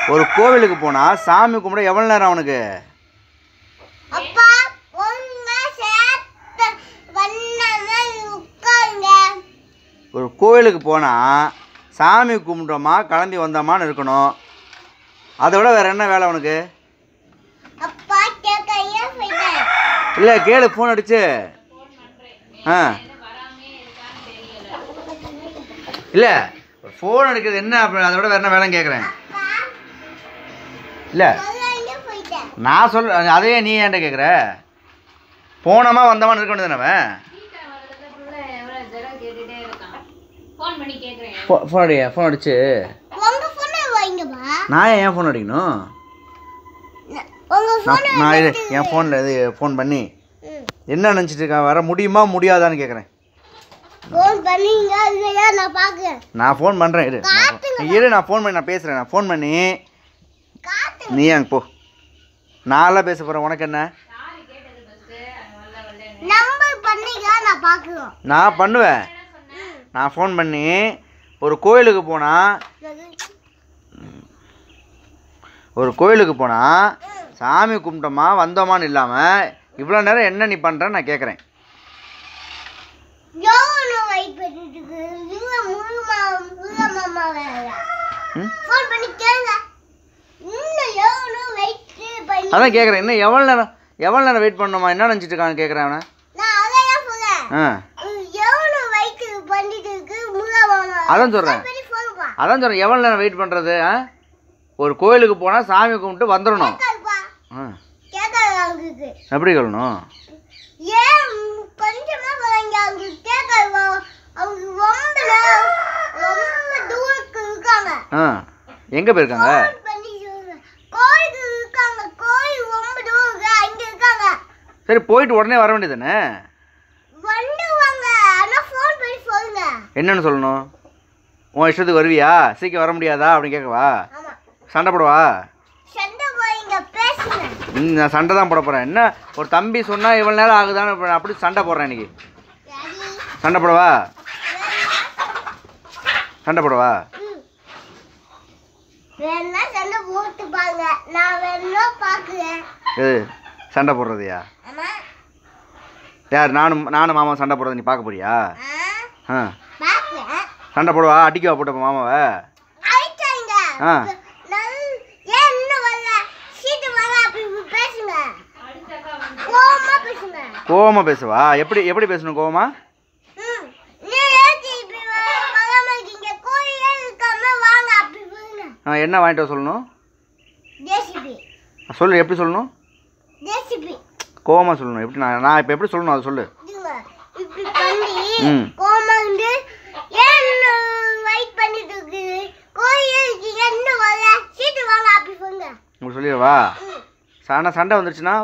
ஒரு கோவிலுக்கு போனால் சாமி கும்பிட எவ்வளோ நேரம் அவனுக்கு அப்பா பொங்க சேர்த்து வண்ணமா உட்காருங்க ஒரு கோவிலுக்கு போனால் சாமி கும்பிட்டோமா கிளம்பி வந்தோமான்னு இருக்கணும் அதை விட வேறு என்ன வேலை அவனுக்கு அப்பா கேட்கையா போயிட்டேன் இல்லை கேளு ஃபோன் அடிச்சு ஆ இல்லை ஃபோன் அடிக்கிறது என்ன அப்படி அதை விட வேறு என்ன வேலைன்னு கேட்குறேன் அப்பா இல்லை சொல்ல போயிட்டேன் நான் சொல்ல அதையே நீ ஏன்ட்ட கேட்குற போனோமா வந்தோமான்னு இருக்க வேண்டியது அவன் ஃபோன் பண்ணி கேட்குறேன் ஃபோன் அடி ஃபோன் அடிச்சு உங்க போனை வைங்கப்பா நான் ஏன் என் ஃபோன் அடிக்கணும் உங்க நான் போனை நான் இது என் ஃபோனில் இது ஃபோன் பண்ணி என்ன நினச்சிட்டு இருக்கேன் வர முடியுமா முடியாதான்னு கேட்குறேன் ஃபோன் பண்ணீங்க இல்லையா நான் பார்க்குறேன் நான் ஃபோன் பண்ணுறேன் இரு நான் phone- நீ இரு நான் ஃபோன் பண்ணி நான் பேசுகிறேன் நான் ஃபோன் பண்ணி காத்து நீ அங்கே போ நான்லாம் பேச போகிறேன் உனக்கு என்ன நம்பர் பண்ணீங்க நான் பார்க்குறோம் நான் பண்ணுவேன் நான் ஃபோன் பண்ணி ஒரு கோயிலுக்கு போனால் ஒரு கோயிலுக்கு போனால் சாமி கும்பிட்டோமா வந்தோமான்னு இல்லாமல் இவ்வளோ நேரம் என்ன நீ பண்ணுறேன்னு நான் கேட்குறேன் எவ்வளோ வெயிட் பண்ணிட்டு இருக்கு இவங்க முருகமா முருகமாமா வேற ம் ஃபோன் பண்ணி கேளுங்க இன்னும் எவ்வளோ வெயிட் பண்ணி அதான் கேட்குறேன் இன்னும் எவ்வளோ நேரம் எவ்வளோ நேரம் வெயிட் பண்ணணுமா என்ன நினச்சிட்டு இருக்கான்னு கேட்குறேன் அவனை நான் அதையா சொல்றேன் ஆ எவ்வளோ வெயிட் பண்ணிட்டு இருக்கு முருகமாமா அதான் சொல்கிறேன் பண்ணி சொல்லுப்பா அதான் சொல்கிறேன் எவ்வளோ நேரம் வெயிட் பண்ணுறது ஆ ஒரு கோயிலுக்கு போனால் சாமி கும்பிட்டு வந்துடணும் கேட்கப்பா ஆ கேட்காது அவங்களுக்கு எப்படி சொல்லணும் ஏன் கொஞ்சமா வராங்க அவங்க கேட்காது அவங்க ரொம்ப நேரம், ரொம்ப தூரத்துக்கு இருக்காங்க ஆ எங்கே போயிருக்காங்க ஃபோன் பண்ணி சொல்றேன் கோயிலுக்கு இருக்காங்க கோயில் ரொம்ப தூரம் இருக்கு அங்க இருக்காங்க சரி போயிட்டு உடனே வர வேண்டியது தானே வந்துவாங்க ஆனா ஃபோன் பண்ணி சொல்லுங்க என்னன்னு சொல்லணும் உன் இஷ்டத்துக்கு வருவியா சீக்கிரம் வர முடியாதா அப்படின்னு கேட்கவா ஆமா சண்டை போடவா சண்டை போயிங்க பேசுங்க ம், நான் சண்டை தான் போட போகிறேன் என்ன ஒரு தம்பி சொன்னால் இவ்வளோ நேரம் ஆகுதான்னு இப்ப நான் அப்படி சண்டை போடுறேன் இன்னைக்கு டாடி சண்டை போடவா சண்டை போடவா ம். வேணா சண்டை போட்டு பாருங்க நான் வேணா பாக்குறேன் எது சண்டை போடுறதையா ஆமா யார் நானும் நானும் மாமா சண்டை போடுறதை நீ பார்க்க போறியா ஆ ஆ பாக்குறேன் சண்டை போடுவா அடிக்கவா போட்ட மாமாவை அழைச்சாங்க ஆ. நான் ஏன் இன்னும் வரல சீட்டு வர அப்படி இப்படி பேசுங்க கோவமா பேசுங்க கோவமா பேசுவா எப்படி எப்படி பேசணும் கோவமா ம். நீ ஏத்தி இப்படி வ- வராம இருக்கீங்க கோயிலே இருக்காம வாங்க அப்படி சொல்லுங்க ஆ என்ன வாங்கிட்டு வர சொல்லணும் ஜேசிபி சொல்லு எப்படி சொல்லணும் ஜேசிபி கோவமா சொல்லணும் எப்படி நான் நான் இப்போ எப்படி சொல்லணும் அதை சொல்லு இதுங்க இப்படி பண்ணி ம். கோவமா வந்து ஏன் வெயிட் பண்ணிட்டு இருக்கு கோயிலே இருக்கீங்க இன்னும் வரல சீட்டு வாங்க அப்படி சொல்லுங்க உங்களுக்கு சொல்லிடவா ம். ஆனால் சண்டை வந்துருச்சுன்னா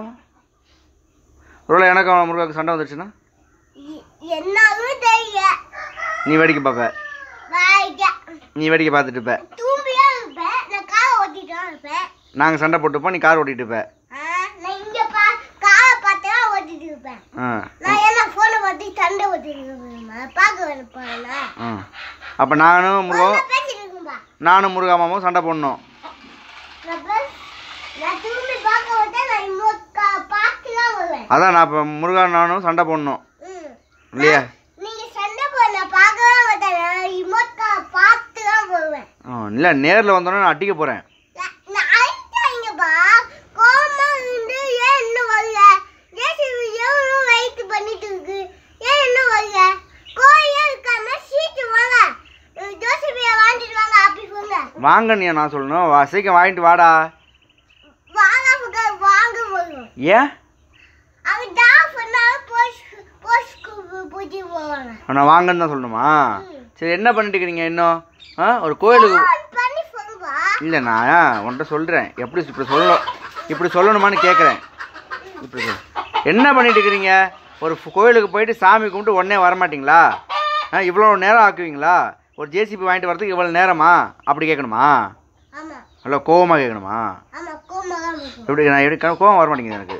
ஒருவேளை எனக்கு அவன் முருகாவுக்கு சண்டை வந்துருச்சுன்னா எ- என்னாலும் தெரியல நீ வேடிக்கை பார்ப்ப வாய்க்க நீ வேடிக்கை பார்த்துட்டு இருப்ப தூம்பியா இருப்பேன் நான் காரை ஓட்டிட்டு தான் இருப்பேன் நாங்கள் சண்டை போட்டுப்போம் நீ கார் ஓட்டிட்டு இருப்ப ஆ, நான் இங்க பா காரை பார்த்தா ஓட்டிட்டு இருப்பேன் ஆ நான் என்ன போனை பார்த்து சண்டை ஓட்டிட்டு இருப்பேன் பார்க்க வேணும் போனா ஆ அப்போ நானும் முருகம் பேசிட்டு இருக்கும்பா நானும் முருகா மாமாவும் சண்டை போடணும் நான் பேச- நான் திரும்பி பார்க்க விட்டா நான் இன்னொரு கா- பார்த்து தான் வருவேன் அதான் நான் இப்போ முருகா நானும் சண்டை போடணும் ம். இல்லையா நீங்க சண்டை போட நான் பார்க்கவே மாட்டேன் நான் இமோக்கா பார்த்து தான் வருவேன் ஆ இல்லை நேரில் வந்தோன்னே நான் அடிக்க போகிறேன் நான் நான் அழைச்சாங்கப்பா கோமா இருந்து ஏன் இன்னும் வரல ஜேசிபி எவ்வளோ வெயிட் பண்ணிட்டு இருக்கு ஏன் இன்னும் வரல கோயிலே இருக்காம சீட்டு வாங்க ஜோசிபியை வாங்கிட்டு வாங்க அப்படி சொல்லுங்க வாங்கன்னு நான் சொல்லணும் வா சீக்கிரம் வாங்கிட்டு வாடா வாங்க பக்கம் வாங்க வரும் ஏன் அவன் தான் சொன்னாலும் போஸ்ட் போஸ்ட்க்கு பூஜை போவாங்க நான் வாங்கன்னு தான் சொல்லணுமா சரி என்ன பண்ணிட்டு இருக்கிறீங்க இன்னும் ஆ ஒரு கோயிலுக்கு ஃபோன் பண்ணி சொல்லுவா இல்லை நான் உன்கிட்ட சொல்கிறேன் எப்படி இப்படி சொல்லணும் இப்படி சொல்லணுமான்னு கேட்குறேன் இப்படி சொல் என்ன பண்ணிட்டு இருக்கிறீங்க ஒரு ஃபு- கோயிலுக்கு போயிட்டு சாமி கும்பிட்டு உடனே வர மாட்டீங்களா ஆ இவ்வளோ நேரம் ஆக்குவீங்களா ஒரு ஜேசிபி வாங்கிட்டு வரதுக்கு இவ்வளோ நேரமா அப்படி கேட்கணுமா ஆமா நல்லா கோவமாக கேட்கணுமா ஆமா கோமா தான் இருக்கும் எப்படி நான் எப்படி கோவம் வர மாட்டேங்குது எனக்கு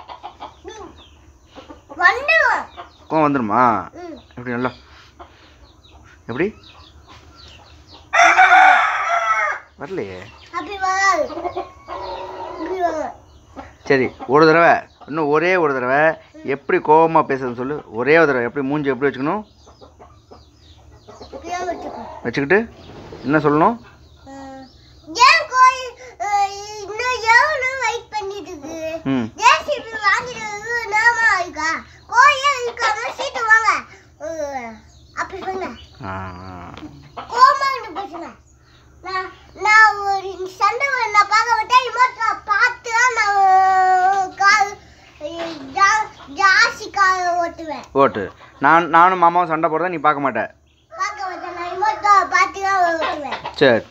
வந்துடும் கோவம் வந்துடுமா ம் எப்படி நல்லா எப்படி வரலையே அப்படி வராது இப்படி வரும் சரி ஒரு தடவை இன்னும் ஒரே ஒரு தடவை எப்படி கோவமாக பேசுறதுன்னு சொல்லு ஒரே ஒரு தடவை எப்படி மூஞ்சி எப்படி வச்சுக்கணும் இப்படியே வச்சுக்கோ வச்சுக்கிட்டு என்ன சொல்லணும் அஹ், ஏன் கோயில் அஹ், இன்னும் எவ்வளவு வெயிட் பண்ணிட்டு இருக்கு ம் ஜேசிபி வாங்கிட்டு நாம இருக்கா கோயில் இருக்காம சீட்டு வாங்க அஹ், அப்படி சொன்ன ஆ, கோமான்னு பேசுன நான் நான் ஒரு சண்டை வ- நான் பார்க்க விட்டேன் இமோட்டா பார்த்து தான் நான் கால் அஹ், ஜா- ஜாஸ்தி கால் ஓட்டுவேன் ஓட்டு நான் நானும் மாமாவும் சண்டை போடுறத நீ பார்க்க மாட்டே பார்க்க விட்டேன் நான் இமோட்டா பார்த்து தான் ஓட்டுவேன் சரி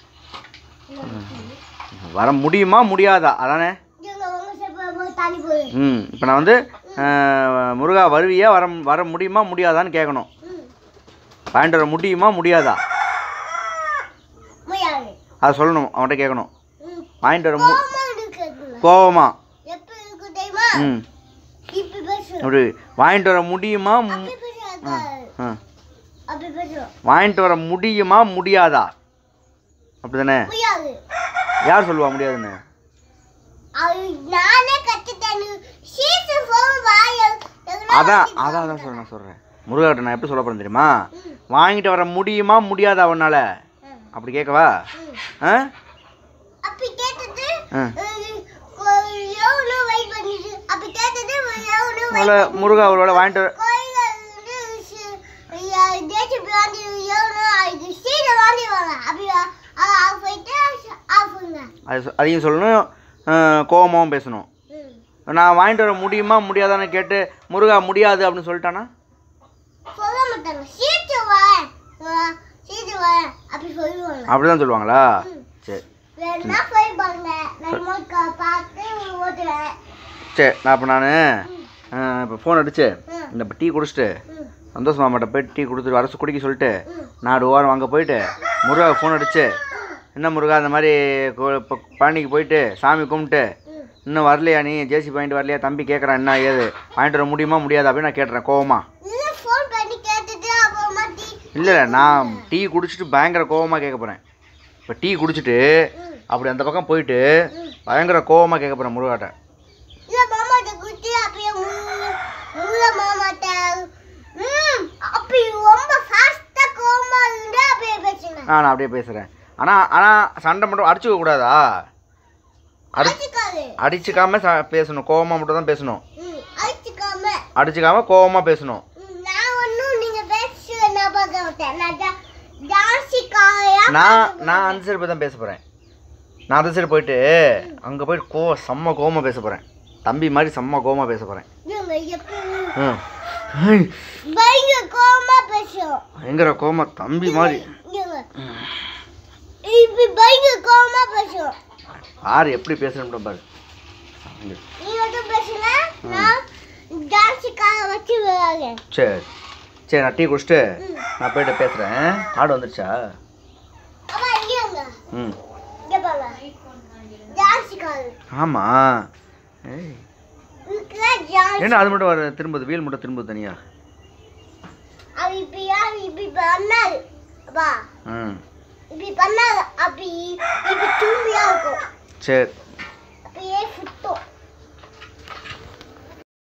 வர முடியுமா முடியாதா அதானே இவங்க உங்க செப்ப தண்ணி போய் ம் இப்போ நான் வந்து அஹ், முருகா வருவியா வர வர முடியுமா முடியாதான்னு கேட்கணும் ம் வாங்கிட்டு வர முடியுமா முடியாதா முடியாது அதை சொல்லணும் அவன்கிட்ட கேட்கணும் ம் வாங்கிட்டு வர மு கோமா இருக்குதுல கோவமா எப்படி இருக்கு தெரியுமா ம் இப்படி பேசு அப்படி வாங்கிட்டு வர முடியுமா மு- அப்படி பேசு ஆ ஆ அப்படி பேசு வாங்கிட்டு வர முடியுமா முடியாதா அப்படிதானே முடியாது யார் சொல்லுவா முடியாதுன்னு அது நானே கத்துட்டேன் சீட்டு போகும் வாய அதான் அதான் அதான் சொல்கிறேன் நான் சொல்கிறேன் முருகாட்ட நான் எப்படி சொல்ல போகிறேன் தெரியுமா வாங்கிட்டு வர முடியுமா முடியாதா அவனால அப்படி கேட்கவா ஆ அப்படி கேட்டுட்டு ஆ எவ்வளோ வெயிட் பண்ணிட்டு அப்படி கேட்டுட்டு எவ்வளோ முதல்ல முருகா ஒரு வேளை வாங்கிட்டு வர கோயில வந்து ஜேசிபி வாங்கி எவ்வளோ அதுக்கு சீட்டை வாங்கிடுவாங்க அப்படி ஆஃப் போயிட்டு ஆஃப் பண்ணுங்க அது சொ- அதையும் சொல்லணும் கோவமாகவும் பேசணும் ம் நான் வாங்கிட்டு வர முடியுமா முடியாதான்னு கேட்டு முருகா முடியாது அப்படின்னு சொல்லிட்டானா சொல்ல மாட்டாங்க சீட்டு வரேன் சீட்டு வரேன் அப்படி சொல்லுவாங்க அப்படி தான் சொல்லுவாங்களா சரி வேணா போய் பாருங்க நான் மொக்க பார்த்து ஓட்டுவேன் சரி நான் அப்போ நான் இப்போ ஃபோன் அடிச்சு ம். இந்த டீ குடிச்சிட்டு ம் சந்தோஷ் மாமாட்ட போய் டீ கொடுத்துட்டு வரசு குடிக்க சொல்லிட்டு ம் நாடு ஓரம் அங்கே போயிட்டு முருகா ஃபோன் அடிச்சு என்ன முருகா இந்த மாதிரி கோ- இப்போ பழனிக்கு போயிட்டு சாமி கும்பிட்டு ம் இன்னும் வரலையா நீ ஜேசி பாயிண்ட் வரலையா தம்பி கேட்குறான் என்ன ஏது வாங்கிட்டு வர முடியுமா முடியாது அப்படின்னு நான் கேட்டுறேன் கோவமா இல்லை ஃபோன் பண்ணி கேட்டுட்டு அப்புறமா டீ இல்லை இல்லை நான் டீ குடிச்சிட்டு பயங்கர கோவமாக கேட்க போகிறேன் இப்போ டீ குடிச்சிட்டு ம் அப்படி அந்த பக்கம் போயிட்டு பயங்கர கோவமாக கேட்க போகிறேன் முருகாட்ட இல்லை மாமாட்ட குத்தி அப்படியே மூணு மூணு மாமாட்ட ம் அப்படி ரொம்ப ஃபாஸ்ட்டாக கோமா இருந்து அப்படியே பேசுங்க ஆ நான் அப்படியே பேசுகிறேன் ஆனால் ஆனால் சண்டை மட்டும் அடிச்சுக்க கூடாதா அடி அடிச்சுக்காது அடிச்சுக்காம ச பேசணும் கோவமாக மட்டும் தான் பேசணும் ம் அடிச்சுக்காம அடிச்சுக்காம கோவமாக பேசணும் ம், நான் ஒன்றும் நீங்கள் பேச நான் பார்க்க மாட்டேன் நான் ஜா- ஜாஸ்தி காயா நான் நான் அந்த சைடு போய் தான் பேச போகிறேன் நான் அந்த சைடு போயிட்டு அங்கே போயிட்டு கோ செம்ம கோவமாக பேச போகிறேன் தம்பி மாதிரி செம்ம கோவமாக பேச போகிறேன் இவங்க எப்படி ம் ஹேய், பயங்கர கோமா பேசும் பயங்கர கோவமா தம்பி மாதிரி இவங்க இப்படி பயங்கர கோமா பேசும் யார் எப்படி பேசணும் பாரு இங்க. நீ மட்டும் பேசுன நான் ஜாஸ்திக்காக வச்சு விடுவாங்க சரி சரி நான் டீ குடிச்சிட்டு ம் நான் போயிட்டு பேசுகிறேன் ஆடு வந்துடுச்சா அப்பா இங்க ம் இங்க பாருங்க ஜாஸ்திக்காக ஆமாம் ஏய் இதுக்குள்ள ஜாஸ்தி என்ன அது மட்டும் வர திரும்புது வீல் மட்டும் திரும்புது தனியா அது இப்படி யார் இப்படி பண்ணாது அப்பா ம் இப்படி பண்ணாது அப்படி இப்படி தூம்பியா இருக்கும் சரி